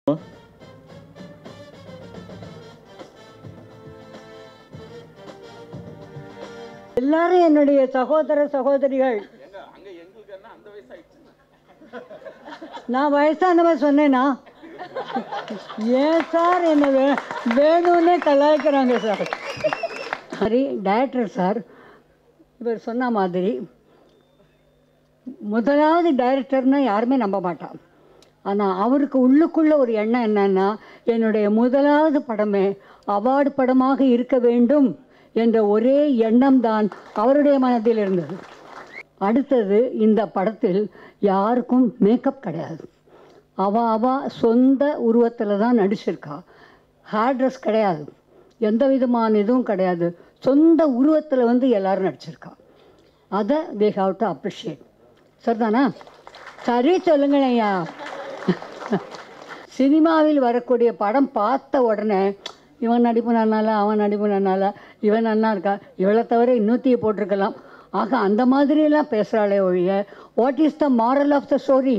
எல்லாரும் என்னுடைய சகோதர சகோதரிகள் நான் வயசானவன் சொன்னேனா ஏன் சார் என்ன வே- வேணும்னே கலாய்க்கிறாங்க சார் சரி டைரக்டர் சார் இவர் சொன்ன மாதிரி முதலாவது டைரக்டர்னா யாருமே நம்ப மாட்டான் ஆனால் அவருக்கு உள்ளுக்குள்ள ஒரு எண்ணம் என்னன்னா என்னுடைய முதலாவது படமே அவார்டு படமாக இருக்க வேண்டும் என்ற ஒரே எண்ணம் தான் அவருடைய மனதில் இருந்தது அடுத்தது இந்த படத்தில் யாருக்கும் மேக்கப் கிடையாது அவ அவ சொந்த உருவத்தில் தான் நடிச்சிருக்கா ஹேர் ட்ரெஸ் கிடையாது எந்த விதமான இதுவும் கிடையாது சொந்த உருவத்தில் வந்து எல்லாரும் நடிச்சிருக்கா அதை தே ஹாவ் டு அப்ரிஷியேட் சரிதானா சரி சொல்லுங்களேன் ஐயா சினிமாவில் வரக்கூடிய படம் பார்த்த உடனே இவன் நடிப்பு நன்னால அவன் நடிப்பு நன்னால இவன் நன்னா இருக்கா இவளை தவிர இன்னொத்தியை போட்டிருக்கலாம் ஆக அந்த மாதிரியெல்லாம் பேசுகிறாளே ஒழிய what is the moral of the story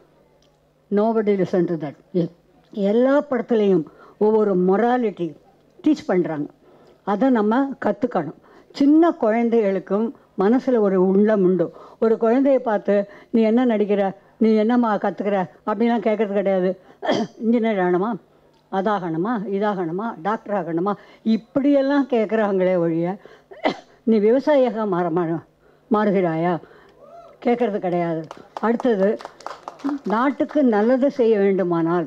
nobody listen to that எல்லா படத்துலேயும் ஒவ்வொரு மொராலிட்டி டீச் பண்ணுறாங்க அதை நம்ம கற்றுக்கணும் சின்ன குழந்தைகளுக்கும் மனசில் ஒரு உள்ளம் உண்டு ஒரு குழந்தைய பார்த்து நீ என்ன நடிக்கிற நீ என்னம்மா கற்றுக்கிற அப்படிலாம் கேட்கறது கிடையாது இன்ஜினியர் ஆகணுமா அதாகணுமா இதாகணுமா டாக்டர் ஆகணுமா இப்படியெல்லாம் கேட்குறாங்களே ஒழிய நீ விவசாயியாக மாற மா- மாறுகிறாயா கேட்கறது கிடையாது அடுத்தது நாட்டுக்கு நல்லது செய்ய வேண்டுமானால்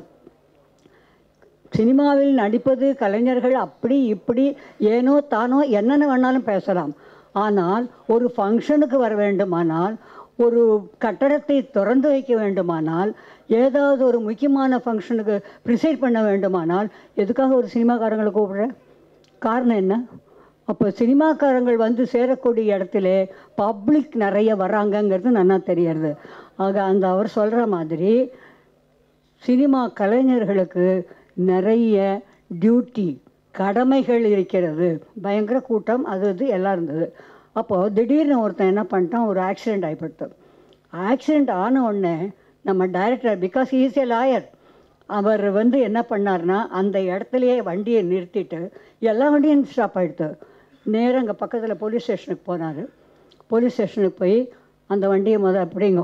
சினிமாவில் நடிப்பது கலைஞர்கள் அப்படி இப்படி ஏனோ தானோ என்னென்ன வேணாலும் பேசலாம் ஆனால் ஒரு ஃபங்க்ஷனுக்கு வர வேண்டுமானால் ஒரு கட்டடத்தை திறந்து வைக்க வேண்டுமானால் ஏதாவது ஒரு முக்கியமான ஃபங்க்ஷனுக்கு ப்ரிசைட் பண்ண வேண்டுமானால் எதுக்காக ஒரு சினிமாக்காரங்களை கூப்பிடுற காரணம் என்ன அப்போ சினிமாக்காரங்கள் வந்து சேரக்கூடிய இடத்துல பப்ளிக் நிறைய வராங்கங்கிறது நல்லா தெரியறது ஆக அந்த அவர் சொல்கிற மாதிரி சினிமா கலைஞர்களுக்கு நிறைய டியூட்டி கடமைகள் இருக்கிறது பயங்கர கூட்டம் அது இது எல்லாம் இருந்தது அப்போது திடீர்னு ஒருத்தன் என்ன பண்ணிட்டான் ஒரு ஆக்சிடெண்ட் ஆகிப்படுத்து ஆக்சிடெண்ட் ஆன உடனே நம்ம director because is a lawyer அவர் வந்து என்ன பண்ணார்னா அந்த இடத்துலையே வண்டியை நிறுத்திட்டு எல்லா வண்டியும் ஸ்டாப் ஆகிடுது நேராக அங்கே பக்கத்தில் போலீஸ் ஸ்டேஷனுக்கு போனார் போலீஸ் ஸ்டேஷனுக்கு போய் அந்த வண்டியை முத அப்படிங்க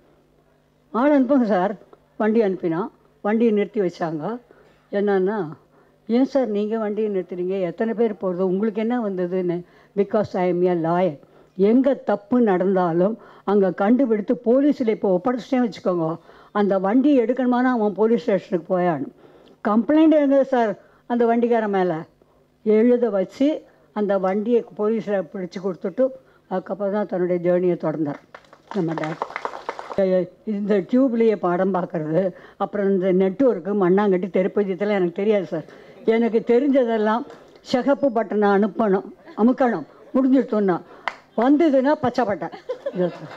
ஆள் அனுப்புங்க சார் வண்டி அனுப்பினான் வண்டியை நிறுத்தி வச்சாங்க என்னன்னா ஏன் சார் நீங்கள் வண்டியை நிறுத்துறீங்க எத்தனை பேர் போகிறது உங்களுக்கு என்ன வந்ததுன்னு because I am a lawyer எங்கே தப்பு நடந்தாலும் அங்கே கண்டுபிடித்து போலீஸில் இப்போ ஒப்படைச்சிட்டே வச்சுக்கோங்க அந்த வண்டியை எடுக்கணுமானா அவன் போலீஸ் ஸ்டேஷனுக்கு போயானும் கம்ப்ளைண்ட் எங்க சார் அந்த வண்டிக்காரன் மேலே எழுத வச்சு அந்த வண்டியை போலீஸில் பிடிச்சி கொடுத்துட்டு அதுக்கப்புறம் தான் தன்னுடைய ஜேர்னியை தொடர்ந்தார் நம்ம டாக்டர் அஹ் இந்த டியூப்லேயே படம் பார்க்குறது அப்புறம் இந்த நெட்ஒர்க்கு மண்ணாங்கட்டி திருப்பதி இதெல்லாம் எனக்கு தெரியாது சார் எனக்கு தெரிஞ்சதெல்லாம் சிகப்பு பட்டனை அனுப்பணும் அமுக்கணும் முடிஞ்சிட்டோன்னா வந்ததுன்னா பச்சை பட்டை இது சார்.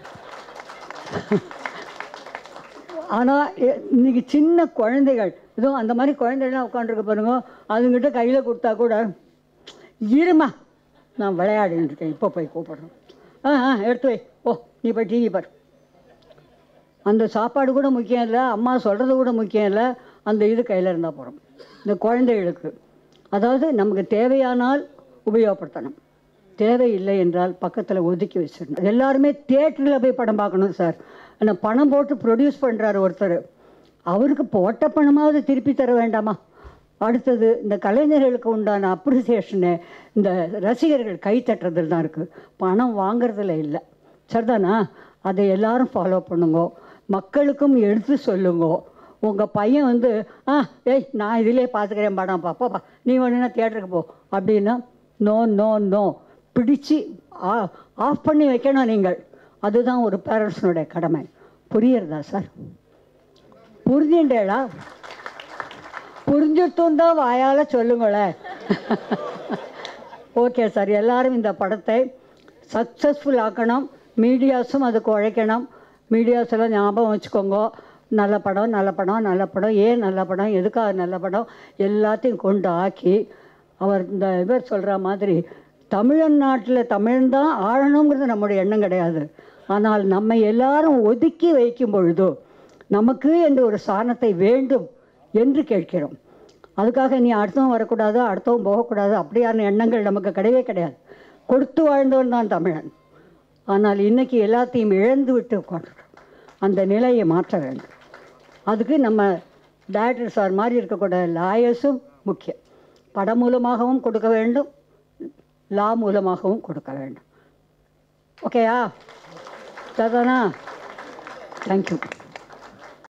ஆனால் இன்னைக்கு சின்ன குழந்தைகள் இதோ அந்த மாதிரி குழந்தைகள்லாம் உட்காந்துருக்க பாருங்க அதுங்கிட்ட கையில் கொடுத்தா கூட இருமா நான் விளையாடின்னு இருக்கேன் இப்போ போய் கூப்பிடுறேன் ஆ ஆ எடுத்து வை ஓ நீ போய் டிவி பாரு அந்த சாப்பாடு கூட முக்கியம் இல்லை அம்மா சொல்கிறது கூட முக்கியம் இல்லை அந்த இது கையில் இருந்தால் போகிறோம் இந்த குழந்தைகளுக்கு அதாவது நமக்கு தேவையானால் உபயோகப்படுத்தணும் தேவையில்லை என்றால் பக்கத்தில் ஒதுக்கி வச்சிடணும் எல்லாருமே தேட்டரில் போய் படம் பார்க்கணும் சார் ஆனால் பணம் போட்டு ப்ரொடியூஸ் பண்ணுறாரு ஒருத்தர் அவருக்கு போட்ட பணமாவது திருப்பி தர வேண்டாமா அடுத்தது இந்த கலைஞர்களுக்கு உண்டான அப்ரிசியேஷனு இந்த ரசிகர்கள் கை தட்டுறதுல தான் இருக்குது பணம் வாங்குறதுல இல்லை சரிதானா அதை எல்லாரும் ஃபாலோ பண்ணுங்க மக்களுக்கும் எடுத்து சொல்லுங்க உங்கள் பையன் வந்து ஆ ஏய் நான் இதிலே பார்த்துக்கிறேன் படம் பா போப்பா நீ வேணும்னா தியேட்டருக்கு போ அப்படின்னா நோ நோ நோ பிடிச்சு ஆஃப் பண்ணி வைக்கணும் நீங்கள் அதுதான் ஒரு பேரண்ட்ஸினுடைய கடமை புரியுறதா சார் புரிஞ்சுட்டேடா புரிஞ்சுட்டும் தான் வாயால் சொல்லுங்களேன் ஓகே சார் எல்லாரும் இந்த படத்தை சக்ஸஸ்ஃபுல் ஆக்கணும் மீடியாஸும் அதுக்கு உழைக்கணும் மீடியாஸ் எல்லாம் ஞாபகம் வச்சுக்கோங்க நல்ல படம் நல்ல படம் நல்ல படம் ஏன் நல்ல படம் எதுக்காக நல்ல படம் எல்லாத்தையும் கொண்டு ஆக்கி அவர் இந்த இவர் சொல்கிற மாதிரி தமிழன் நாட்டில் தமிழன் தான் ஆழணுங்கிறது நம்முடைய எண்ணம் கிடையாது ஆனால் நம்மை எல்லாரும் ஒதுக்கி வைக்கும் பொழுதோ நமக்கு என்று ஒரு சாணத்தை வேண்டும் என்று கேட்கிறோம் அதுக்காக நீ அடுத்தவன் வரக்கூடாது அடுத்தவன் போகக்கூடாது அப்படியான எண்ணங்கள் நமக்கு கிடையவே கிடையாது கொடுத்து வாழ்ந்தவன் தான் தமிழன் ஆனால் இன்னைக்கு எல்லாத்தையும் இழந்து விட்டு உட்காந்துருக்கோம் அந்த நிலையை மாற்ற வேண்டும் அதுக்கு நம்ம டைரக்டர் சார் மாதிரி இருக்கக்கூடிய லாயர்ஸும் முக்கியம் படம் மூலமாகவும் கொடுக்க வேண்டும் லா மூலமாகவும் கொடுக்க வேண்டும் ஓகேயா தாதானா தேங்க்யூ